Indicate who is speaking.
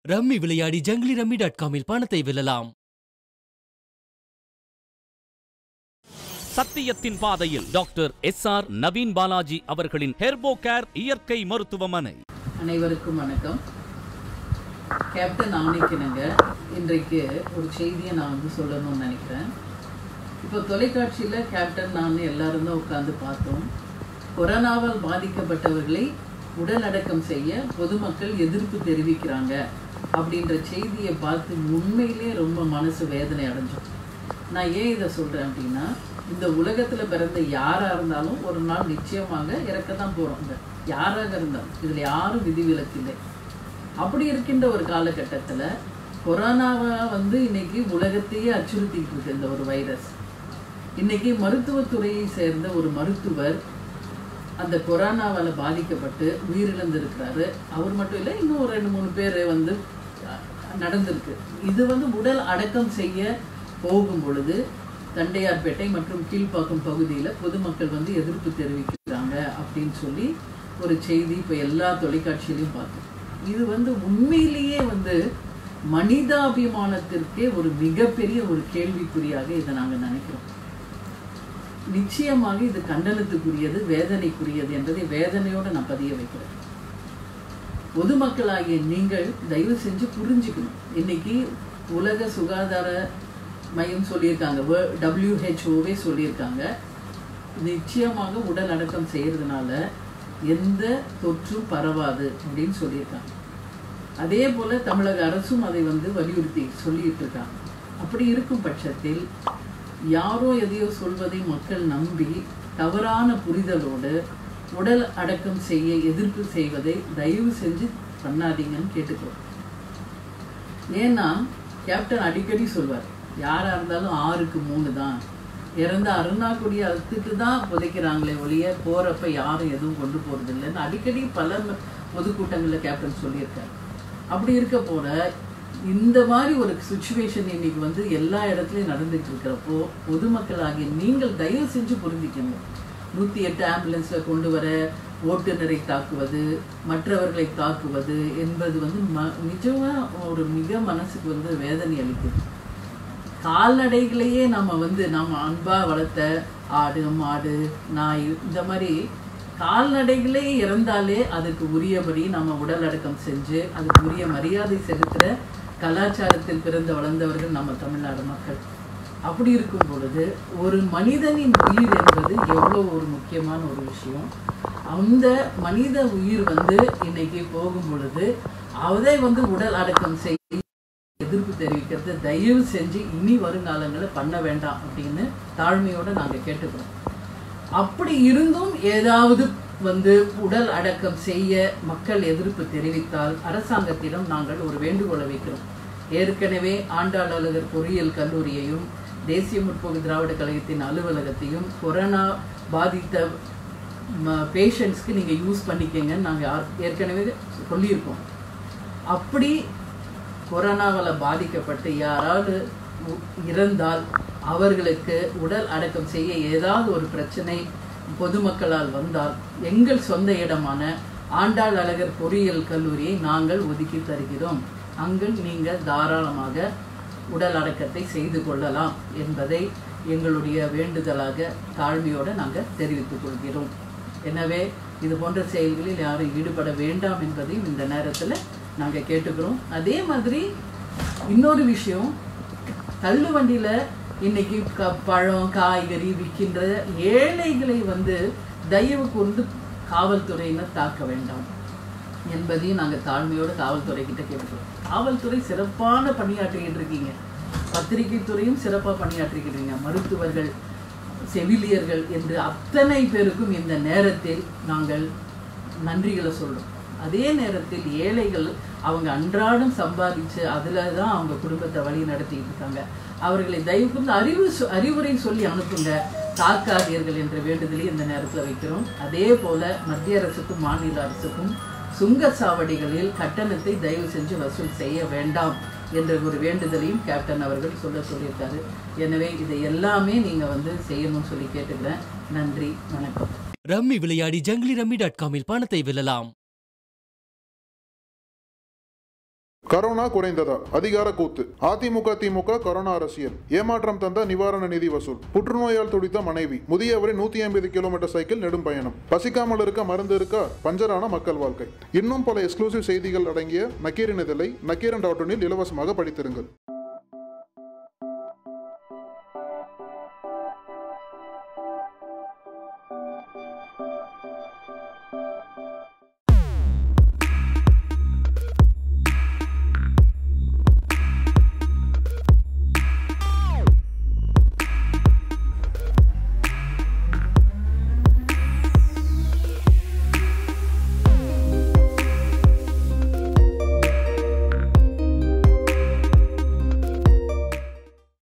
Speaker 1: rummy விளையாடி Junglee rummy dot காமில் பணத்தை வெல்லலாம்
Speaker 2: சத்தியத்தின் பாதையில் doctor S R Naveen Balaji அவர்களின் ஹெர்போ கேர் இயற்கை மருத்துவமனை
Speaker 3: அனைவருக்கும் வணக்கம் கேப்டன் ஆணைக்கினங்க இன்றைக்கு ஒரு செய்தியை நான் வந்து சொல்லணும்னு நினைக்கிறேன் இப்போ தொலைக்காட்சியில் கேப்டன் நான் எல்லாரும் தான் உட்காந்து பார்த்தோம் கொரோனாவால் பாதிக்கப்பட்டவர்களை உடல் அடக்கம் செய்ய பொதுமக்கள் எதிர்ப்பு தெரிவிக்கிறாங்க அப்படின்ற செய்தியை பார்த்து உண்மையிலே ரொம்ப மனசு வேதனை அடைஞ்சோம் நான் ஏன் இதை சொல்கிறேன் அப்படின்னா இந்த உலகத்தில் பிறந்த யாராக இருந்தாலும் ஒரு நாள் நிச்சயமாக இறக்க தான் போகிறோம் யாராக இருந்தாலும் இதில் யாரும் விதிவிலக்கு இல்லை அப்படி இருக்கின்ற ஒரு காலகட்டத்தில் கொரோனாவை வந்து இன்னைக்கு உலகத்தையே அச்சுறுத்திட்டு இருக்கு இந்த ஒரு வைரஸ் இன்னைக்கு மருத்துவத்துறையை சேர்ந்த ஒரு மருத்துவர் அந்த கொரோனாவால் பாதிக்கப்பட்டு உயிரிழந்திருக்கிறாரு அவர் மட்டும் இல்லை இன்னும் ஒரு ரெண்டு மூணு பேர் வந்து அஹ், நடந்திருக்கு இது வந்து உடல் அடக்கம் செய்ய போகும் பொழுது தண்டையார்பேட்டை மற்றும் கீழ்ப்பாக்கம் பகுதியில் பொதுமக்கள் வந்து எதிர்ப்பு தெரிவிக்கிறாங்க அப்படின்னு சொல்லி ஒரு செய்தி இப்போ எல்லா தொலைக்காட்சியிலையும் பார்த்தோம் இது வந்து உண்மையிலேயே வந்து மனிதாபிமானத்திற்கே ஒரு மிகப்பெரிய ஒரு கேள்விக்குறியாக இதை நாங்கள் நினைக்கிறோம் நிச்சயமாக இது கண்டனத்துக்குரியது வேதனைக்குரியது என்பதை வேதனையோட நான் பதிய வைக்கிறேன் பொதுமக்களாகிய நீங்கள் தயவு செஞ்சு புரிஞ்சுக்கணும் இன்னைக்கு உலக சுகாதார மையம் சொல்லியிருக்காங்க டபிள்யூஹெச்ஓவே சொல்லியிருக்காங்க நிச்சயமாக உடல் அடக்கம் செய்யறதுனால எந்த தொற்றும் பரவாது அப்படின்னு சொல்லியிருக்காங்க அதே போல தமிழக அரசும் அதை வந்து வலியுறுத்தி சொல்லிட்டு இருக்காங்க அப்படி இருக்கும் பட்சத்தில் யாரோ எதையோ சொல்வதை மக்கள் நம்பி தவறான புரிதலோடு உடல் அடக்கம் செய்ய எதிர்ப்பு செய்வதை தயவு செஞ்சு பண்ணாதீங்கன்னு கேட்டுக்கிறோம் ஏன்னா கேப்டன் அடிக்கடி சொல்வார் யாரா இருந்தாலும் ஆறுக்கு மூணு தான் இறந்த அருணாக்குடியை அறுத்துட்டு தான் புதைக்கிறாங்களே ஒழிய போறப்ப யாரும் எதுவும் கொண்டு போறது இல்லைன்னு அடிக்கடி பல ம- பொதுக்கூட்டங்களில் கேப்டன் சொல்லியிருக்காரு அப்படி இருக்க போல இந்த மாதிரி ஒரு சுச்சுவேஷன் இன்னைக்கு வந்து எல்லா இடத்துலையும் நடந்துட்டு இருக்கிறப்போ பொதுமக்களாகிய நீங்கள் தயவு செஞ்சு புரிஞ்சுக்கணும் நூற்றி எட்டு ஆம்புலன்ஸில் கொண்டு வர ஓட்டுநரை தாக்குவது மற்றவர்களை தாக்குவது என்பது வந்து ம நிஜமாக ஒரு மிக மனசுக்கு வந்து வேதனை அளிக்குது கால்நடைகளையே நம்ம வந்து நம்ம அன்பா வளர்த்த ஆடு மாடு நாய் இந்த மாதிரி கால்நடைகளே இறந்தாலே அதுக்கு உரியபடி நம்ம உடல் அடக்கம் செஞ்சு அதுக்கு உரிய மரியாதை செலுத்துகிற கலாச்சாரத்தில் பிறந்து வளர்ந்தவர்கள் நம்ம தமிழ்நாடு மக்கள் அப்படி இருக்கும் பொழுது ஒரு மனிதனின் உயிர் என்பது எவ்வளோ ஒரு முக்கியமான ஒரு விஷயம் அந்த மனித உயிர் வந்து இன்னைக்கு போகும் பொழுது அதை வந்து உடல் அடக்கம் செய் எதிர்ப்பு தெரிவிக்கிறது தயவு செஞ்சு இனி வருங்காலங்களில் பண்ண வேண்டாம் அப்படின்னு தாழ்மையோட நாங்கள் கேட்டுக்கிறோம் அப்படி இருந்தும் ஏதாவது வந்து உடல் அடக்கம் செய்ய மக்கள் எதிர்ப்பு தெரிவித்தால் அரசாங்கத்திடம் நாங்கள் ஒரு வேண்டுகோளை வைக்கிறோம் ஏற்கனவே ஆண்டாள் அழகர் பொறியியல் கல்லூரியையும் தேசிய முற்போக்கு திராவிட கழகத்தின் அலுவலகத்தையும் கொரோனா பாதித்த பேஷண்ட்ஸ்க்கு நீங்கள் யூஸ் பண்ணிக்கங்கன்னு நாங்கள் ஏற்கனவே சொல்லியிருக்கோம் அப்படி கொரோனாவால் பாதிக்கப்பட்டு யாராவது உ- இறந்தால் அவர்களுக்கு உடல் அடக்கம் செய்ய ஏதாவது ஒரு பிரச்சனை பொதுமக்களால் வந்தால் எங்கள் சொந்த இடமான ஆண்டாள் அழகர் பொறியியல் கல்லூரியை நாங்கள் ஒதுக்கி தருகிறோம் அங்கு நீங்கள் தாராளமாக உடல் அடக்கத்தை செய்து கொள்ளலாம் என்பதை எங்களுடைய வேண்டுதலாக தாழ்மையோடு நாங்கள் தெரிவித்துக் கொள்கிறோம் எனவே இது போன்ற செயல்களில் யாரும் ஈடுபட வேண்டாம் என்பதையும் இந்த நேரத்தில் நாங்கள் கேட்டுக்கிறோம் அதே மாதிரி இன்னொரு விஷயம் தள்ளு வண்டியில் இன்னைக்கு க பழம் காய்கறி விற்கின்ற ஏழைகளை வந்து தயவு கொண்டு காவல்துறையினர் தாக்க வேண்டாம் என்பதையும் நாங்கள் தாழ்மையோடு காவல்துறை கிட்ட கேட்டுக்கிறோம் காவல்துறை சிறப்பான பணியாற்றிக்கிட்டு இருக்கீங்க பத்திரிகை துறையும் சிறப்பாக பணியாற்றிக்கிட்டு இருக்கீங்க மருத்துவர்கள் செவிலியர்கள் என்று அத்தனை பேருக்கும் இந்த நேரத்தில் நாங்கள் நன்றிகளை சொல்றோம் அதே நேரத்தில் ஏழைகள் அவங்க அன்றாடம் சம்பாதிச்சு அதில் தான் அவங்க குடும்பத்தை வழி நடத்திட்டு இருக்காங்க அவர்களை தயவு கூர்ந்து அறிவு சொ- அறிவுரை சொல்லி அனுப்புங்க தாக்காதீர்கள் என்ற வேண்டுதலை இந்த நேரத்தில் வைக்கிறோம் அதே போல மத்திய அரசுக்கும் மாநில அரசுக்கும் சுங்கச்சாவடிகளில் கட்டணத்தை தயவு செஞ்சு வசூல் செய்ய வேண்டாம் என்ற ஒரு வேண்டுதலையும் கேப்டன் அவர்கள் சொல்ல சொல்லியிருக்காரு எனவே இதை எல்லாமே நீங்கள் வந்து செய்யணும்னு சொல்லி கேட்டுக்கிறேன் நன்றி வணக்கம்
Speaker 1: ரம்மி விளையாடி ஜங்கிலி ரம்மி டாட் காமில் பணத்தை வெல்லலாம்
Speaker 4: கரோனா குறைந்ததா அதிகார கூத்து அதிமுக திமுக கரோனா அரசியல் ஏமாற்றம் தந்த நிவாரண நிதி வசூல் புற்றுநோயால் துடித்த மனைவி முதியவரின் நூத்தி ஐம்பது கிலோமீட்டர் சைக்கிள் நெடும் பயணம் பசிக்காமல் இருக்க மருந்து இருக்கா பஞ்சரான மக்கள் வாழ்க்கை இன்னும் பல எக்ஸ்க்ளூசிவ் செய்திகள் அடங்கிய நக்கீரன் இதழை நக்கீரன் டாட் இலவசமாக படித்திருங்கள்